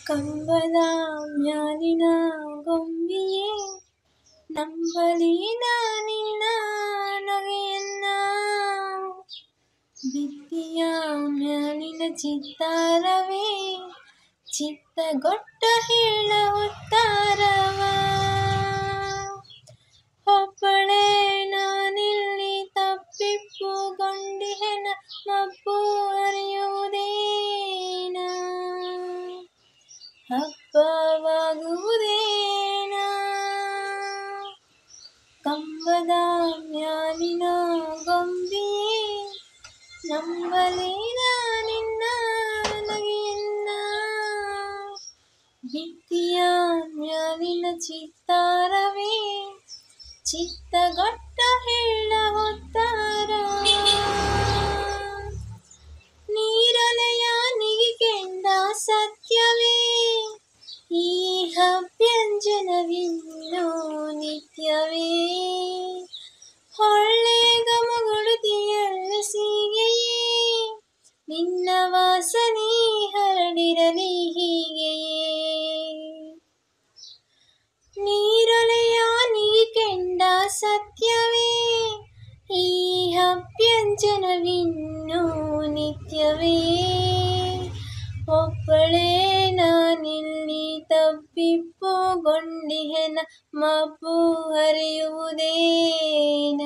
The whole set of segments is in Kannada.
ಕಂಬದ ಮ್ಯಾಲಿನ ಗೊಂಬಿಯೇ ನಂಬಲಿ ನಿನ್ನ ನಗೆಯನ್ನ ಭಿತ್ತಿಯ ಮ್ಯಾಲಿನ ಚಿತ್ತಾರವೇ ಚಿತ್ತಗೊಟ್ಟ ಹೇಳ ಉತ್ತಾರವ ಒಬ್ಬಳೇ ನಾನಿಲ್ಲಿ ತಪ್ಪಿಪ್ಪುಗೊಂಡಿಹೆನ ಮಬ್ಬು ಅರಿಯುವುದೇನ ಹಬ್ಬವಾಗುವುದೇನ ಕಂಬದ ಮ್ಯಾಲಿನ ಗೊಂಬಿಯೇ ನಂಬಲೇನ ನಿನ್ನ ನಗೆಯನ್ನ ಭಿತ್ತಿಯ ಮ್ಯಾಲಿನ ಚಿತ್ತಾರವೇ ಚಿತ್ತಗೊಟ್ಟ ಹೇಳ ಹೊತ್ತಾರ ನೀರಲೆಯ ನಿಗಿಕೆಂಡ ಸತ್ಯವೇ ಈ ಹವ್ಯಂಜನವಿನ್ನೋ ನಿತ್ಯವೇ ಹೊಳ್ಳೆ ಗಮಗೊಡುತ್ತಿಯಲ್ಲ ಸೀಗೆಯೇ ನಿನ್ನ ವಾಸನೆ ಹರಡಿರಲಿ ಹೀಗೆಯೇ ನೀರೊಲೆಯ ನೀಕೆಂಡ ಸತ್ಯವೇ ಈ ಹವ್ಯಂಜನವಿನ್ನೂ ನಿತ್ಯವೇ ಒಬ್ಬಳೇ ನಾನಿಲ್ಲಿ ತಪ್ಪಿಪ್ಪುಗೊಂಡಿಹೆನ ಮಬ್ಬು ಹರಿಯುವುದೇನ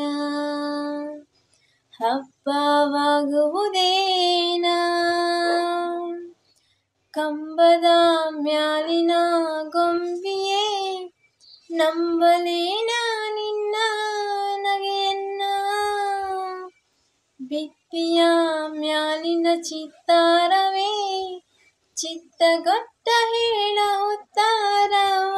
ಹಬ್ಬವಾಗುವುದೇನ ಕಂಬದ ಮ್ಯಾಲಿನ ಗೊಂಬಿಯೇ ನಂಬಲೇನ ನಿನ್ನ ನಗೆಯನ್ನ ಭಿತ್ತಿಯ ಮ್ಯಾಲಿನ ಚಿತ್ತಾರವೇ ಚಿತ್ತಗೊಟ್ಟ ಹೇಳ ಉತ್ತಾರವ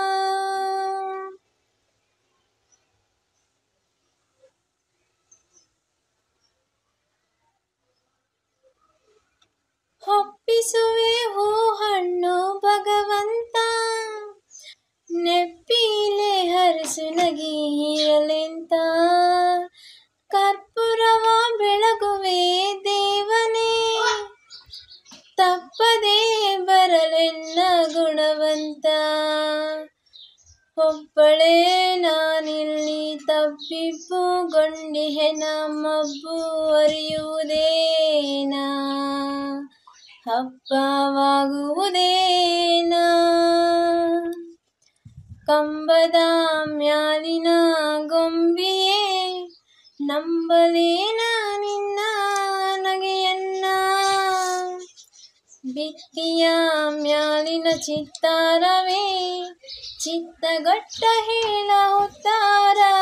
ಹೊಪ್ಪಿಸುವೆ ಹೂ ಹಣ್ಣು ಭಗವಂತ ನೆಪ್ಪಿಲೆ ಹರಸು ನಗಿರಲೆಂತ ಕರ್ಪೂರವ ಬೆಳಗುವೆ ದೇವನೇ ತಪ್ಪದೇ ಬರಲೆನ್ನ ಗುಣವಂತ ಒಬ್ಬಳೇ ನಾನಿಲ್ಲಿ ತಪ್ಪಿಪ್ಪುಗೊಂಡಿಹೆನ ಮಬ್ಬು ಅರಿಯುವುದೇನ ಹಬ್ಬವಾಗುವುದೇನ ಕಂಬದ ಮ್ಯಾಲಿನ ಗೊಂಬಿಯೇ ನಂಬಲೇನ ನಿನ್ನ ನಗೆಯನ್ನ ಭಿತ್ತಿಯ ಮ್ಯಾಲಿನ ಚಿತ್ತಾರವೇ ಚಿತ್ತಗೊಟ್ಟ ಹೇಳ ಉತ್ತಾರ